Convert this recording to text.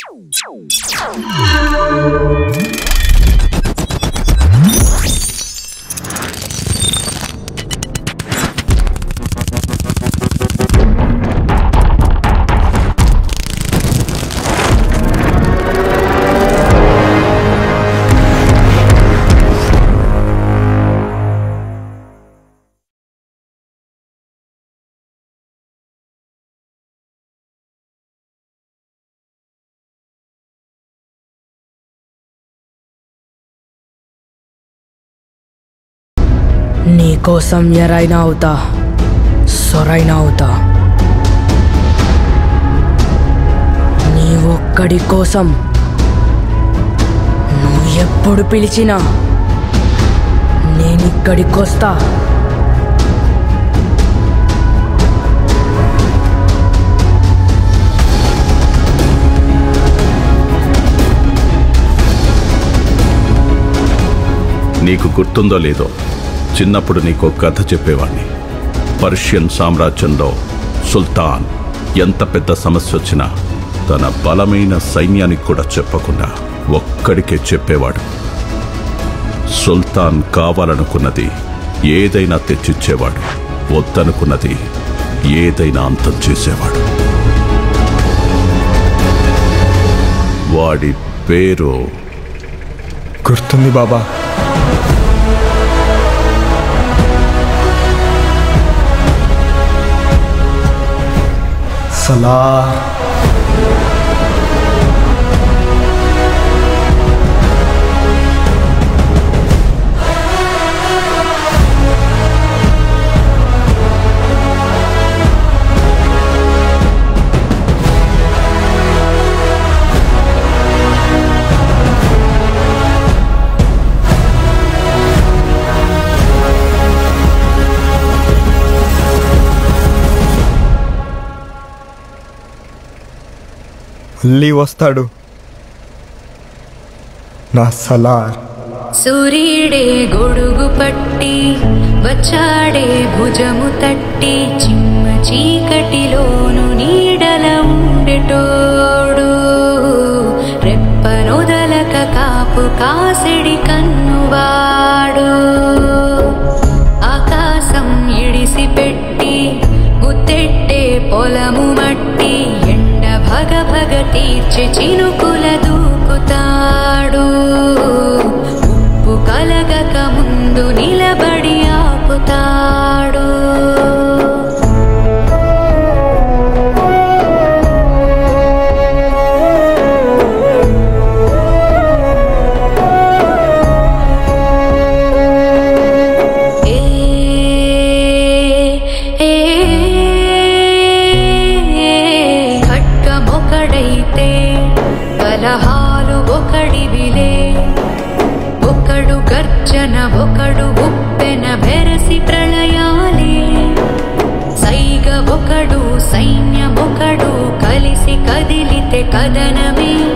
నీకోసం ఎరైనా అవుతా సొరైనా అవుతా నీ ఒక్కడి కోసం నువ్వు ఎప్పుడు పిలిచినా నేనిక్కడికొస్తా నీకు గుర్తుందో లేదో చిన్నప్పుడు నీకు ఒక కథ చెప్పేవాణ్ణి పర్షియన్ సామ్రాజ్యంలో సుల్తాన్ ఎంత పెద్ద సమస్య వచ్చినా తన బలమైన సైన్యానికి కూడా చెప్పకుండా ఒక్కడికే చెప్పేవాడు సుల్తాన్ కావాలనుకున్నది ఏదైనా తెచ్చిచ్చేవాడు వద్దనుకున్నది ఏదైనా అంతం చేసేవాడు వాడి పేరు గుర్తుంది బాబా సలా మళ్ళీ వస్తాడు నా సలార్ సూర్యుడే గొడుగు పట్టి వచ్చాడే భుజము తట్టి చిమ్మ చీకటిలోను నీడల ఉండెటోడు రెప్పనొదలక కాపు కాసిడి కన్నువాడు ఆకాశం ఇడిసి పెట్టి గుత్తెట్టే పొలము మట్టి ఎండ భగ భగ తీర్చి చినుకుల దూకుతాడు ఉప్పు కలగక ముందు నిలబడి ఆపుతాడు ఏ ఏ ఖడ్గమొకడైతే కలహాలు ఒకడివిలే ఒకడు గర్జన ఒకడు ఉప్పెన బెరసి ప్రళయాలే సైగ ఒకడు సైన్యమొకడు కలిసి కదిలితే కదనమే